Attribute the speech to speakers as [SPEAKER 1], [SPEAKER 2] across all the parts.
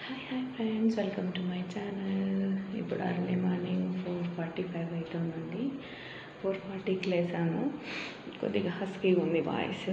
[SPEAKER 1] hi hi friends welcome to my channel ఇప్పుడు early morning four forty five అవుతుందండి four ఫార్టీకి లేసాను కొద్దిగా హస్కీగా ఉంది వాయిస్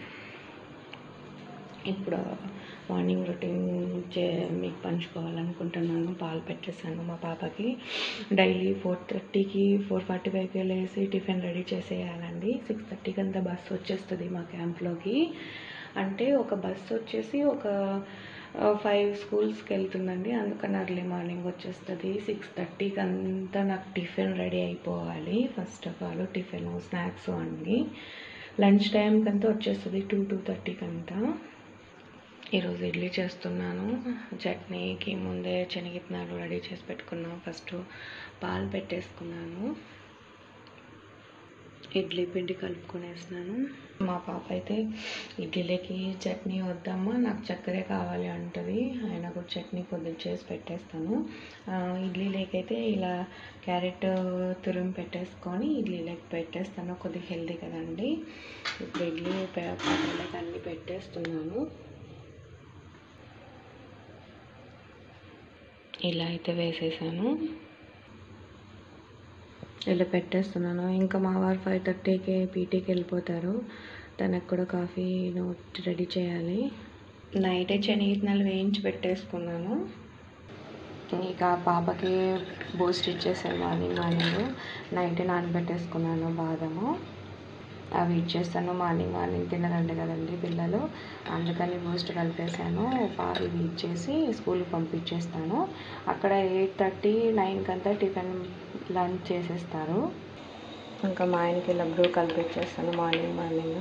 [SPEAKER 1] ఇప్పుడు మార్నింగ్ రొటీన్ చే మీకు పంచుకోవాలనుకుంటున్నాను పాలు పెట్టేశాను మా పాపకి డైలీ ఫోర్ థర్టీకి ఫోర్ ఫార్టీ ఫైవ్కి లేసి టిఫిన్ రెడీ చేసేయాలండి సిక్స్ థర్టీకి అంతా బస్సు వచ్చేస్తుంది మా క్యాంప్లోకి అంటే ఒక బస్సు వచ్చేసి ఒక ఫైవ్ స్కూల్స్కి వెళ్తుందండి అందుకని అర్లీ మార్నింగ్ వచ్చేస్తుంది సిక్స్ థర్టీకి అంతా నాకు టిఫిన్ రెడీ అయిపోవాలి first of all tiffin snacks అన్నీ లంచ్ టైంకి అంతా వచ్చేస్తుంది టూ టూ థర్టీకి అంతా ఈరోజు ఇడ్లీ చేస్తున్నాను చట్నీకి ముందే శనగిత్తనాలు రెడీ చేసి పెట్టుకున్నాను ఫస్ట్ పాలు పెట్టేసుకున్నాను ఇడ్లీ పిండి కలుపుకునేసినాను మా పాప అయితే ఇడ్లీలోకి చట్నీ వద్దమ్మా నాకు చక్కెరే కావాలి అంటుంది అయినా కూడా చట్నీ కొద్దిగా చేసి పెట్టేస్తాను ఆ, ఇడ్లీలోకి అయితే ఇలా క్యారెట్ తురిమి పెట్టేసుకొని ఇడ్లీలోకి పెట్టేస్తాను కొద్దిగా హెల్దీ కదండి ఇప్పుడు ఇడ్లీ పే- పాత్రలోకి అన్నీ పెట్టేస్తున్నాను ఇలా అయితే వేసేసాను ఇలా పెట్టేస్తున్నాను ఇంకా మా వారు ఫైవ్ థర్టీకి పీటీకి వెళ్ళిపోతారు తనకు కూడా కాఫీ నోట్ రెడీ చేయాలి నైటే శనగిత్తనాలు వేయించి పెట్టేసుకున్నాను ఇక పాపకి బూస్ట్ ఇచ్చేసాను మార్నింగ్ మార్నింగ్ నైట్ నానబెట్టేసుకున్నాను బాదము అవి ఇచ్చేస్తాను మార్నింగ్ మార్నింగ్ తినరండి కదండి పిల్లలు అందుకని బూస్ట్ కలిపేసాను పా- ఇవి ఇచ్చేసి స్కూల్కి పంపించేస్తాను అక్కడ ఎయిట్ థర్టీ నైన్కి అంతా టిఫిన్ లంచ్ చేసేస్తారు ఇంకా మా ఆయనకి లడ్డు కలిపించేస్తాను మార్నింగ్ మార్నింగ్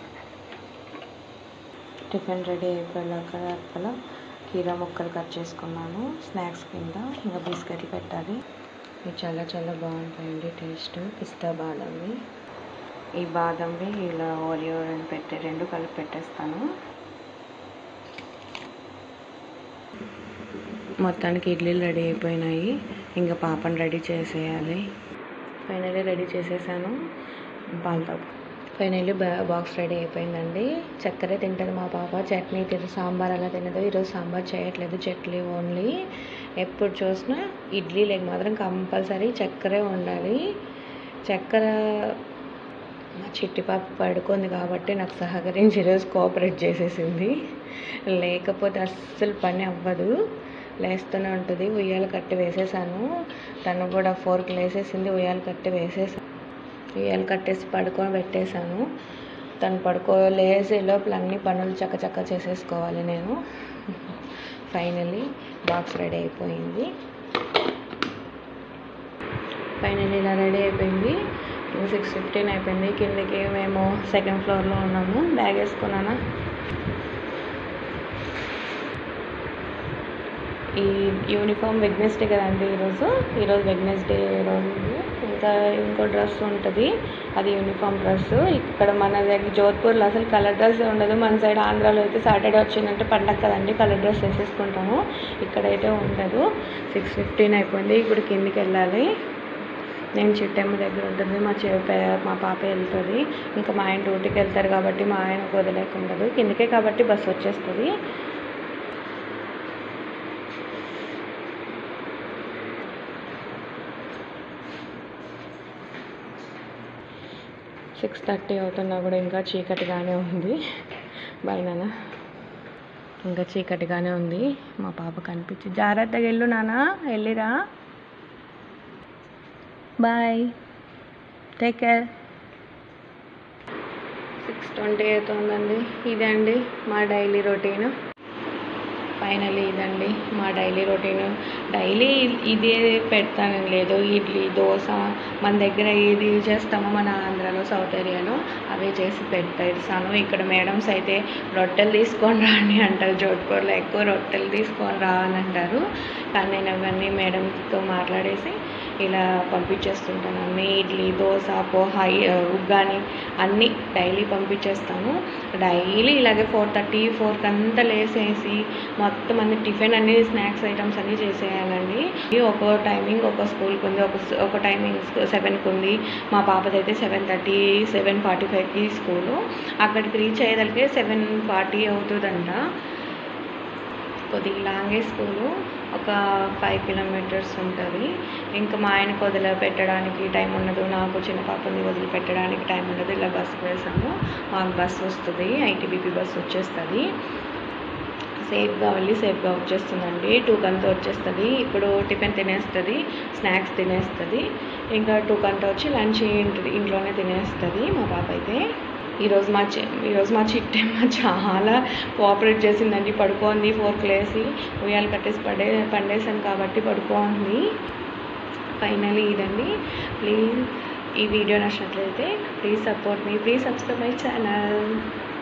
[SPEAKER 1] టిఫిన్ రెడీ అయిపోయాక అక్కడ కీరా ముక్కలు కట్ చేసుకున్నాను స్నాక్స్ కింద ఇంకా బిస్కెట్లు పెట్టాలి ఇవి చాలా చాలా బాగుంటాయండి టేస్ట్ పిస్తా బాదంవి ఈ బాదంవి ఇలా ఓరియో రెండు పెట్టే రెండు కలిపి పెట్టేస్తాను మొత్తానికి ఇడ్లీలు రెడీ అయిపోయినాయి ఇంకా పాపను రెడీ చేసేయాలి ఫైనల్లీ రెడీ చేసేసాను పాలతో ఫైనల్లీ బా బాక్స్ రెడీ అయిపోయిందండి చక్కెర తింటుంది మా పాప చట్నీ తిన సాంబార్ అలా తినదు ఈరోజు సాంబార్ చేయట్లేదు చట్నీ ఓన్లీ ఎప్పుడు చూసినా ఇడ్లీ లేక మాత్రం కంపల్సరీ చక్కెరే ఉండాలి చక్కెర మా చిట్టి పాప పడుకుంది కాబట్టి నాకు సహకరించి ఈరోజు కోఆపరేట్ చేసేసింది లేకపోతే అస్సలు పని అవ్వదు లేస్తూనే ఉంటుంది ఉయ్యాల కట్టి వేసేసాను తను కూడా ఫోర్కి లేసేసింది ఉయ్యాల కట్టి వేసేసాను ఉయ్యాల కట్టేసి పడుకొని పెట్టేశాను తను పడుకో లేసే లోపల అన్ని పనులు చక్క చక్క చేసేసుకోవాలి నేను ఫైనలీ బాక్స్ రెడీ అయిపోయింది ఫైనల్ ఇలా రెడీ అయిపోయింది సిక్స్ ఫిఫ్టీన్ అయిపోయింది కిందకి మేము సెకండ్ ఫ్లోర్లో ఉన్నాము బ్యాగ్ వేసుకున్నానా ఈ యూనిఫామ్ వెగ్నెస్డే కదండి ఈరోజు ఈరోజు వెగ్నెస్డే రోజు ఇంకా ఇంకో డ్రెస్ ఉంటుంది అది యూనిఫామ్ డ్రెస్ ఇక్కడ మన దగ్గర జోధ్పూర్లో అసలు కలర్ డ్రెస్ ఉండదు మన సైడ్ ఆంధ్రాలో అయితే సాటర్డే వచ్చిందంటే పండగ కదండి కలర్ డ్రెస్ వేసేసుకుంటాము ఇక్కడైతే ఉండదు సిక్స్ ఫిఫ్టీన్ అయిపోయింది ఇప్పుడు కిందికి వెళ్ళాలి నేను చిట్టమ్మ దగ్గర ఉంటుంది మా చె పే- మా పాప వెళ్తుంది ఇంకా మా ఆయన డ్యూటీకి వెళ్తారు కాబట్టి మా ఆయన వదిలేకుండదు కిందకే కాబట్టి బస్సు వచ్చేస్తుంది సిక్స్ థర్టీ అవుతున్నా కూడా ఇంకా చీకటిగానే ఉంది బయన ఇంకా చీకటిగానే ఉంది మా పాప కనిపించి జాగ్రత్తగా వెళ్ళు నాన్న వెళ్ళిరా bye take care six twenty అవుతుందండి ఇదండి మా డైలీ రొటీన్ ఫైనల్లీ ఇదండి మా డైలీ రొటీన్ డైలీ ఇదే పెడతాను లేదు ఇడ్లీ దోశ మన దగ్గర ఏది చేస్తామో మన ఆంధ్రాలో సౌత్ ఏరియాలో అవే చేసి పెట్టేస్తాను ఇక్కడ మేడమ్స్ అయితే రొట్టెలు తీసుకొని రాని అంటారు జోధ్పూర్లో ఎక్కువ రొట్టెలు తీసుకొని రా అని అంటారు కానీ నేను అవన్నీ మేడంతో మాట్లాడేసి ఇలా పంపించేస్తుంటాను అన్నీ ఇడ్లీ దోశ పోహా ఈ- ఉగ్గాని అన్నీ డైలీ పంపించేస్తాను డైలీ ఇలాగే ఫోర్ థర్టీ ఫోర్కి అంతా లేసేసి మొత్తం అన్ని టిఫిన్ అన్ని స్నాక్స్ ఐటమ్స్ అన్నీ చేసేయాలండి ఇది ఒక్కో టైమింగ్ ఒక స్కూల్కి ఉంది ఒక ఒక టైమింగ్ సెవెన్కి ఉంది మా పాపది అయితే సెవెన్ థర్టీ సెవెన్ ఫార్టీ ఫైవ్కి స్కూలు అక్కడికి రీచ్ అయ్యేదలికే సెవెన్ ఫార్టీ అవుతుందంట కొద్దిగా లాంగే స్కూలు ఒక ఫైవ్ కిలోమీటర్స్ ఉంటుంది ఇంకా మా ఆయనకు వదిలి పెట్టడానికి టైం ఉండదు నాకు చిన్న పాపని వదిలిపెట్టడానికి టైం ఉండదు ఇలా బస్సు వేసాము మాకు బస్సు వస్తుంది ఐటీబీపీ బస్సు వచ్చేస్తుంది సేఫ్గా వెళ్ళి సేఫ్గా వచ్చేస్తుందండి టూ కంతా వచ్చేస్తుంది ఇప్పుడు టిఫిన్ తినేస్తుంది స్నాక్స్ తినేస్తుంది ఇంకా టూ కంతా వచ్చి లంచ్ ఇంటి ఇంట్లోనే తినేస్తుంది మా పాప అయితే ఈరోజు మా చి ఈరోజు మా చిట్టమ్మ చాలా కోఆపరేట్ చేసిందండి పడుకోంది ఫోర్కి లేసి ఉయ్యాలు కట్టేసి పడే పండేసాను కాబట్టి పడుకోంది ఫైనలీ ఇదండి ప్లీజ్ ఈ వీడియో నచ్చినట్లయితే ప్లీజ్ సపోర్ట్ మీ ప్లీజ్ సబ్స్క్రైబ్ మై ఛానల్